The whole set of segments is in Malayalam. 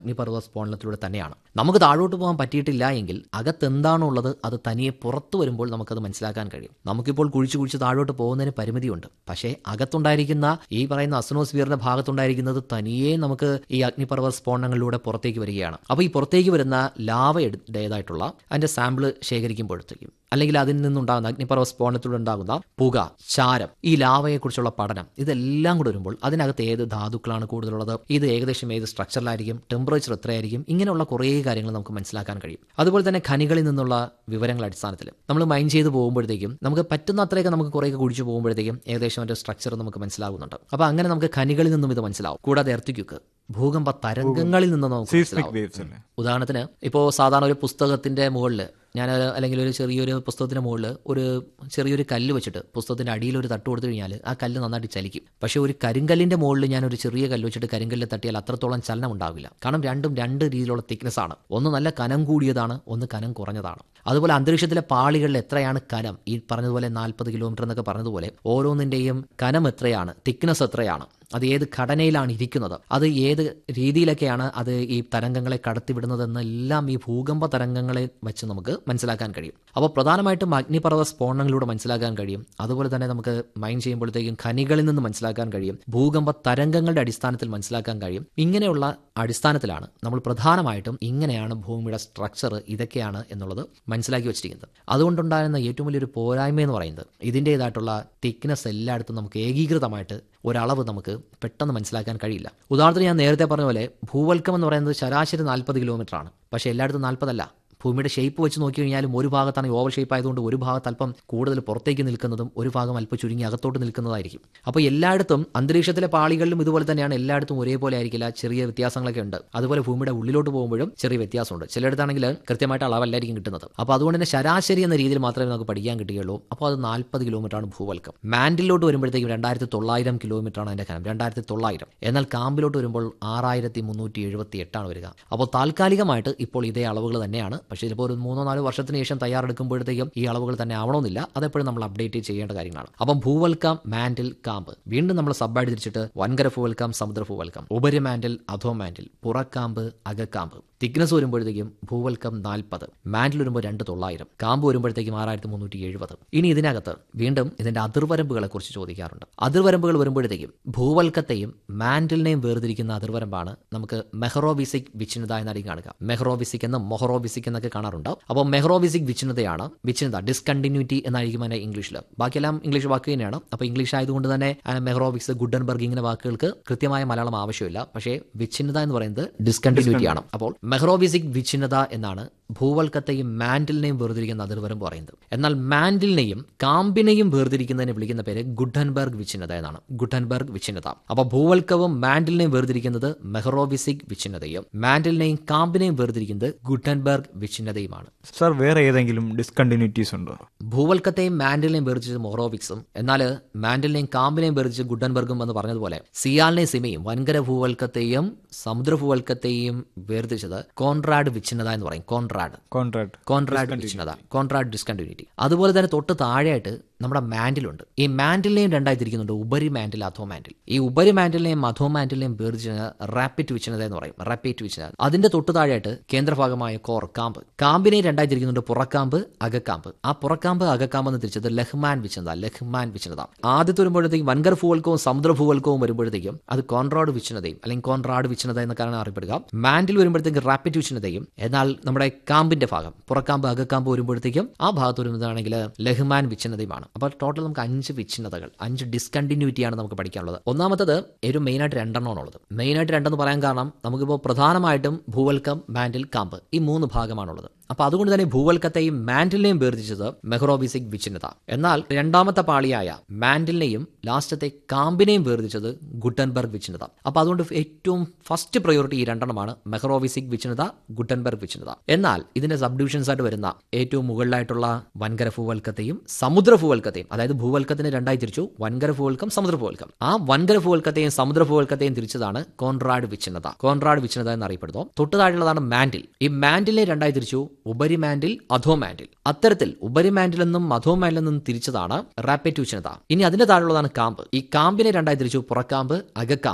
അഗ്നിപർവ്വത സ്ഫോടനത്തിലൂടെ തന്നെയാണ് നമുക്ക് താഴോട്ട് പോകാൻ പറ്റിയിട്ടില്ല എങ്കിൽ അകത്തെന്താണുള്ളത് അത് തനിയെ പുറത്തു വരുമ്പോൾ നമുക്കത് മനസ്സിലാക്കാൻ കഴിയും നമുക്കിപ്പോൾ കുഴിച്ച് കുഴിച്ച് താഴോട്ട് പോകുന്നതിന് പരിമിതിയുണ്ട് പക്ഷേ അകത്തുണ്ടായിരിക്കുന്ന ഈ പറയുന്ന അസ്നോസ്ഫിയറിന്റെ ഭാഗത്തുണ്ടായിരിക്കുന്നത് തനിയെ നമുക്ക് ഈ അഗ്നിപർവ്വത സ്ഫോടനങ്ങളിലൂടെ പുറത്തേക്ക് വരികയാണ് അപ്പോൾ ഈ പുറത്തേക്ക് വരുന്ന ലാവയുടേതായിട്ടുള്ള അതിന്റെ സാമ്പിൾ ശേഖരിക്കുമ്പോഴത്തേക്കും അല്ലെങ്കിൽ അതിൽ നിന്നുണ്ടാകുന്ന അഗ്നിപർവ്വത സ്ഫോടനത്തിലൂടെ ഉണ്ടാകുന്ന പുക ചാരം ഈ ലാവയെക്കുറിച്ചുള്ള പഠനം ഇതെല്ലാം കൂടെ വരുമ്പോൾ അതിനകത്ത് ഏത് ധാതുക്കളാണ് കൂടുതലുള്ളത് ഇത് ഏകദേശം ഏത് സ്ട്രക്ചറിലായിരിക്കും ടെമ്പറേച്ചർ എത്രയായിരിക്കും ഇങ്ങനെയുള്ള കുറേ കാര്യങ്ങൾ നമുക്ക് മനസ്സിലാക്കാൻ കഴിയും അതുപോലെ തന്നെ ഖനികളിൽ നിന്നുള്ള വിവരങ്ങളുടെ അടിസ്ഥാനത്തിൽ നമ്മൾ മൈൻ ചെയ്ത് പോകുമ്പോഴത്തേക്കും നമുക്ക് പറ്റുന്ന അത്രയൊക്കെ നമുക്ക് കുറേയൊക്കെ കുഴിച്ച് പോകുമ്പോഴത്തേക്കും ഏകദേശം അതിന്റെ സ്ട്രക്ചർ നമുക്ക് മനസ്സിലാകുന്നുണ്ട് അപ്പോൾ അങ്ങനെ നമുക്ക് ഖനികളിൽ നിന്നും ഇത് മനസ്സിലാവും കൂടാതെ എർത്തിക്യുക്ക് ഭൂകമ്പ തരംഗങ്ങളിൽ നിന്ന് നമുക്ക് സീസ്മിക് മനസ്സിലാവും വേവ്സ് അല്ലേ ഉദാഹരണത്തിന് ഇപ്പോൾ സാധാരണ ഒരു പുസ്തകത്തിന്റെ മുകളിൽ ഞാൻ അല്ലെങ്കിൽ ഒരു ചെറിയൊരു പുസ്തകത്തിന്റെ മുകളിൽ ഒരു ചെറിയൊരു കല്ല് വെച്ചിട്ട് പുസ്തകത്തിന്റെ അടിയിൽ ഒരു തട്ട് കൊടുത്തു കഴിഞ്ഞാൽ ആ കല്ല് നന്നായിട്ട് ചലിക്കും പക്ഷേ ഒരു കരിങ്കല്ലിന്റെ മുകളിൽ ഞാൻ ഒരു ചെറിയ കല്ല് വെച്ചിട്ട് കരിങ്കല്ല് തട്ടിയാൽ അത്രത്തോളം ചലനം ഉണ്ടാവില്ല കാരണം രണ്ടും രണ്ട് രീതിയിലുള്ള തിക്നെസ് ആണ് ഒന്ന് നല്ല കനം കൂടിയതാണ് ഒന്ന് കനം കുറഞ്ഞതാണ് അതുപോലെ അന്തരീക്ഷത്തിലെ പാളികളിൽ എത്രയാണ് കനം ഈ പറഞ്ഞതുപോലെ നാൽപ്പത് കിലോമീറ്റർ എന്നൊക്കെ പറഞ്ഞതുപോലെ ഓരോന്നിന്റെയും കനം എത്രയാണ് തിക്നെസ് എത്രയാണ് അത് ഏത് ഘടനയിലാണ് ഇരിക്കുന്നത് അത് ഏത് രീതിയിലൊക്കെയാണ് അത് ഈ തരംഗങ്ങളെ കടത്തിവിടുന്നതെന്നെല്ലാം ഈ ഭൂകമ്പ തരംഗങ്ങളെ വെച്ച് നമുക്ക് മനസ്സിലാക്കാൻ കഴിയും അപ്പോൾ പ്രധാനമായിട്ടും അഗ്നിപർവ്വത സ്ഫോടനങ്ങളിലൂടെ മനസ്സിലാക്കാൻ കഴിയും അതുപോലെ തന്നെ നമുക്ക് മൈൻ ചെയ്യുമ്പോഴത്തേക്കും ഖനികളിൽ നിന്ന് മനസ്സിലാക്കാൻ കഴിയും ഭൂകമ്പ തരംഗങ്ങളുടെ അടിസ്ഥാനത്തിൽ മനസ്സിലാക്കാൻ കഴിയും ഇങ്ങനെയുള്ള അടിസ്ഥാനത്തിലാണ് നമ്മൾ പ്രധാനമായിട്ടും ഇങ്ങനെയാണ് ഭൂമിയുടെ സ്ട്രക്ചർ ഇതൊക്കെയാണ് എന്നുള്ളത് മനസ്സിലാക്കി വെച്ചിരിക്കുന്നത് അതുകൊണ്ടുണ്ടായിരുന്ന ഏറ്റവും വലിയൊരു പോരായ്മ എന്ന് പറയുന്നത് ഇതിൻ്റെതായിട്ടുള്ള തിക്നെസ് എല്ലായിടത്തും നമുക്ക് ഏകീകൃതമായിട്ട് ഒരളവ് നമുക്ക് പെട്ടെന്ന് മനസ്സിലാക്കാൻ കഴിയില്ല ഉദാഹരണത്തിന് ഞാൻ നേരത്തെ പറഞ്ഞ പോലെ ഭൂവൽക്കം എന്ന് പറയുന്നത് ശരാശരി നാൽപ്പത് കിലോമീറ്റർ ആണ് പക്ഷേ എല്ലായിടത്തും നാൽപ്പതല്ല ഭൂമിയുടെ ഷേപ്പ് വെച്ച് നോക്കി കഴിഞ്ഞാലും ഒരു ഭാഗത്താണ് ഓവർ ഷേപ്പ് ആയതുകൊണ്ട് ഒരു ഭാഗത്ത് അല്പം കൂടുതൽ പുറത്തേക്ക് നിൽക്കുന്നതും ഒരു ഭാഗം അല്പം ചുരുങ്ങി അകത്തോട്ട് നിൽക്കുന്നതായിരിക്കും അപ്പോൾ എല്ലായിടത്തും അന്തരീക്ഷത്തിലെ പാളികളിലും ഇതുപോലെ തന്നെയാണ് എല്ലായിടത്തും ഒരേപോലെ ആയിരിക്കില്ല ചെറിയ വ്യത്യാസങ്ങളൊക്കെ ഉണ്ട് അതുപോലെ ഭൂമിയുടെ ഉള്ളിലോട്ട് പോകുമ്പോഴും ചെറിയ വ്യത്യാസമുണ്ട് ചിലയിടത്താണെങ്കിൽ കൃത്യമായിട്ട് അളവല്ലായിരിക്കും കിട്ടുന്നത് അപ്പോൾ അതുകൊണ്ട് തന്നെ ശരാശരി എന്ന രീതിയിൽ മാത്രമേ നമുക്ക് പഠിക്കാൻ കിട്ടുകയുള്ളൂ അപ്പോൾ അത് നാൽപ്പത് കിലോമീറ്റർ ആണ് ഭൂവൽക്കം മാൻഡിലോട്ട് വരുമ്പോഴത്തേക്കും രണ്ടായിരത്തി തൊള്ളായിരം കിലോമീറ്റർ ആണ് അതിന്റെ കനം രണ്ടായിരത്തി തൊള്ളായിരം എന്നാൽ കാമ്പിലോട്ട് വരുമ്പോൾ ആറായിരത്തി മുന്നൂറ്റി എഴുപത്തി എട്ടാണ് വരിക അപ്പോൾ താൽക്കാലികമായിട്ട് ഇപ്പോൾ ഇതേ അളവുകൾ തന്നെയാണ് പക്ഷേ ചിലപ്പോൾ ഒരു മൂന്നോ നാലോ വർഷത്തിന് ശേഷം തയ്യാറെടുക്കുമ്പോഴത്തേക്കും ഈ അളവുകൾ തന്നെ ആവണമെന്നില്ല അതെപ്പോഴും നമ്മൾ അപ്ഡേറ്റ് ചെയ്യേണ്ട കാര്യങ്ങളാണ് അപ്പം ഭൂവൽക്കം മാൻഡിൽ കാമ്പ് വീണ്ടും നമ്മൾ സബ്ബായിട്ട് തിരിച്ചിട്ട് വൻകര ഭൂവൽക്കം സമുദ്ര ഭൂവൽക്കം ഉപരി മാൻഡിൽ അധോ മാൻഡിൽ പുറക്കാമ്പ് അകക്കാമ്പ് തിക്നസ് വരുമ്പോഴത്തേക്കും ഭൂവൽക്കം നാൽപ്പത് മാൻഡിൽ വരുമ്പോൾ രണ്ട് തൊള്ളായിരം കാമ്പ് വരുമ്പോഴത്തേക്കും ആറായിരത്തി മുന്നൂറ്റി എഴുപത് ഇനി ഇതിനകത്ത് വീണ്ടും ഇതിന്റെ അതിർവരമ്പുകളെ കുറിച്ച് ചോദിക്കാറുണ്ട് അതിർവരമ്പുകൾ വരുമ്പോഴത്തേക്കും ഭൂവൽക്കത്തെയും മാൻഡിലിനെയും വേർതിരിക്കുന്ന അതിർവരമ്പാണ് നമുക്ക് മെഹറോവിസിക് വിച്ഛിന്നത എന്നായിരിക്കും കാണുക മെഹറോവിസിക് എന്നും മൊഹറോവിസിക് എന്നൊക്കെ കാണാറുണ്ട് അപ്പോൾ മെഹറോവിസിക് വിച്ഛിന്നതയാണ് വിച്ഛിന്നത ഡിസ്കണ്ടിന്യൂറ്റി എന്നായിരിക്കും അതിന്റെ ഇംഗ്ലീഷിൽ ബാക്കിയെല്ലാം ഇംഗ്ലീഷ് വാക്ക് തന്നെയാണ് അപ്പോൾ ഇംഗ്ലീഷ് ആയതുകൊണ്ട് തന്നെ മെഹറോവിക്സ് ഗുഡൻബർഗ് ഇങ്ങനെ വാക്കുകൾക്ക് കൃത്യമായ മലയാളം ആവശ്യമില്ല പക്ഷേ വിച്ഛിന്നത എന്ന് പറയുന്നത് ഡിസ്കണ്ടിന്യൂറ്റി ആണ് അപ്പോൾ മെഹ്റോവിസിക് വിച്ഛിന്നത എന്നാണ് ഭൂവൽക്കത്തെയും മാൻഡിലിനെയും വേർതിരിക്കുന്ന അതിർവരമ്പ് പറയുന്നത് എന്നാൽ മാൻഡിലിനെയും കാമ്പിനെയും വേർതിരിക്കുന്നതിനെ വിളിക്കുന്ന പേര് ഗുഡൻബർഗ് വിച്ഛിന്നത എന്നാണ് ഗുഡൻബർഗ് വിച്ഛിന്നത അപ്പോൾ ഭൂവൽക്കവും മാൻഡിലിനെയും വേർതിരിക്കുന്നത് മെഹ്റോവിസിക് വിച്ഛിന്നതയും മാൻഡിലിനെയും കാമ്പിനെയും വേർതിരിക്കുന്നത് ഗുഡൻബർഗ് വിച്ഛിന്നതയുമാണ് സാർ വേറെ ഏതെങ്കിലും ഡിസ്കണ്ടിന്യൂറ്റീസ് ഉണ്ടോ ഭൂവൽക്കത്തെയും മാൻഡിലിനെയും വേർതിരിച്ചത് മൊറോവിക്സും എന്നാൽ മാൻഡിലിനെയും കാമ്പിനെയും വേർതിരിച്ച് ഗുഡൻബർഗും എന്ന് പറഞ്ഞതുപോലെ സിയാലിനെയും സിമയും വൻകര ഭൂവൽക്കത്തെയും സമുദ്ര ഭൂവൽക്കത്തെയും വേർതിരിച്ചത് കോൺറാഡ് വിച്ഛിന്നത എന്ന് പറയും കോൺറാഡ് കോൺട്രാക്ട് കോൺട്രാഡ് വിച്ഛിന്നത കോൺട്രാഡ് ഡിസ്കണ്ടിന്യൂറ്റി അതുപോലെ തന്നെ തൊട്ട് താഴെയായിട്ട് നമ്മുടെ മാൻഡിലുണ്ട് ഈ മാൻഡിലിനെയും രണ്ടായി തിരിക്കുന്നുണ്ട് ഉപരി മാൻഡിൽ അധോ മാൻഡിൽ ഈ ഉപരി മാൻഡിലിനെയും അധോ മാൻഡിലിനെയും വേർതിരിച്ച റാപ്പിഡ് വിച്ഛിന്നത എന്ന് പറയും റാപ്പിഡ് വിച്ഛിന്നത അതിന്റെ തൊട്ട് താഴെയായിട്ട് കേന്ദ്രഭാഗമായ കോർ കാമ്പ് കാമ്പിനെ രണ്ടായി തിരിക്കുന്നുണ്ട് പുറക്കാമ്പ് അകക്കാമ്പ് ആ പുറക്കാമ്പ് അകക്കാമ്പ് എന്ന് തിരിച്ചത് ലഹ്മാൻ വിച്ഛിന്നത ലഹ്മാൻ വിച്ഛിന്നത ആദ്യത്തെ വരുമ്പോഴത്തേക്കും വൻകർ ഭൂവൽക്കവും സമുദ്ര ഭൂവൽക്കവും വരുമ്പോഴത്തേക്കും അത് കോൺറാഡ് വിച്ഛിന്നതയും അല്ലെങ്കിൽ കോൺറാഡ് വിച്ഛിന്നത എന്നൊക്കെയാണ് അറിയപ്പെടുക മാൻഡിൽ വരുമ്പോഴത്തേക്കും റാപ്പിഡ് വിച്ഛിന്നതയും എന്നാൽ നമ്മുടെ കാമ്പിന്റെ ഭാഗം പുറക്കാമ്പ് അകക്കാമ്പ് വരുമ്പോഴത്തേക്കും ആ ഭാഗത്ത് വരുന്നതാണെങ്കിൽ ലഹ്മാൻ വിച്ഛിന്നതയുമാണ് അപ്പോൾ ടോട്ടൽ നമുക്ക് അഞ്ച് വിച്ഛിന്നതകൾ അഞ്ച് ഡിസ്കണ്ടിന്യൂറ്റിയാണ് നമുക്ക് പഠിക്കാനുള്ളത് ഒന്നാമത്തത് ഏറ്റവും മെയിനായിട്ട് രണ്ടെണ്ണമാണുള്ളത് മെയിനായിട്ട് രണ്ടെന്ന് പറയാൻ കാരണം നമുക്കിപ്പോൾ പ്രധാനമായിട്ടും ഭൂവൽക്കം മാൻഡിൽ കാമ്പ് ഈ മൂന്ന് ഭാഗമാണുള്ളത് അപ്പോൾ അതുകൊണ്ട് തന്നെ ഭൂവൽക്കത്തെയും മാൻഡിലിനെയും വേർതിരിച്ചത് മെഹ്റോബിസിക് വിച്ഛിന്നത എന്നാൽ രണ്ടാമത്തെ പാളിയായ മാൻഡിലിനെയും ലാസ്റ്റത്തെ കാമ്പിനെയും വേർതിരിച്ചത് ഗുട്ടൻബർഗ് വിച്ഛിന്നത അപ്പോൾ അതുകൊണ്ട് ഏറ്റവും ഫസ്റ്റ് പ്രയോറിറ്റി ഈ രണ്ടെണ്ണമാണ് മെഹ്റോവിസിക് വിച്ഛിന്നത ഗുട്ടൻബർഗ് വിച്ഛിന്നത എന്നാൽ ഇതിന്റെ സബ് ഡിവിഷൻസ് ആയിട്ട് വരുന്ന ഏറ്റവും മുകളിലായിട്ടുള്ള വൻകര ഭൂവൽക്കത്തെയും സമുദ്ര ഭൂവൽക്കത്തെയും അതായത് ഭൂവൽക്കത്തിനെ രണ്ടായി തിരിച്ചു വൻകര ഭൂവൽക്കം സമുദ്ര ഭൂവൽക്കം ആ വൻകര ഭൂവൽക്കത്തെയും സമുദ്ര ഭൂവൽക്കത്തെയും തിരിച്ചതാണ് കോൺറാഡ് വിച്ഛിന്നത കോൺറാഡ് വിച്ഛിന്നത എന്നറിയപ്പെടുന്നു തൊട്ട് താഴെയുള്ളതാണ് മാൻഡിൽ ഈ മാൻഡിലിനെ രണ്ടായി തിരിച്ചു ഉപരി മാൻഡിൽ അധോ മാൻഡിൽ അത്തരത്തിൽ ഉപരി മാൻഡിൽ നിന്നും അധോ മാൻഡിൽ നിന്നും തിരിച്ചതാണ് റാപ്പിഡ് വിച്ഛിന്നത ഇനി അതിന്റെ താഴെയുള്ളതാണ് കാമ്പ് ഈ കാമ്പിനെ രണ്ടായി തിരിച്ചു പുറക്കാമ്പ് അകക്കാമ്പ്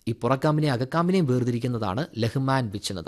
ഈ പുറക്കാമ്പിനെയും അകക്കാമ്പിനെയും വേർതിരിക്കുന്നതാണ് ലഹ്മാൻ വിച്ഛിന്നത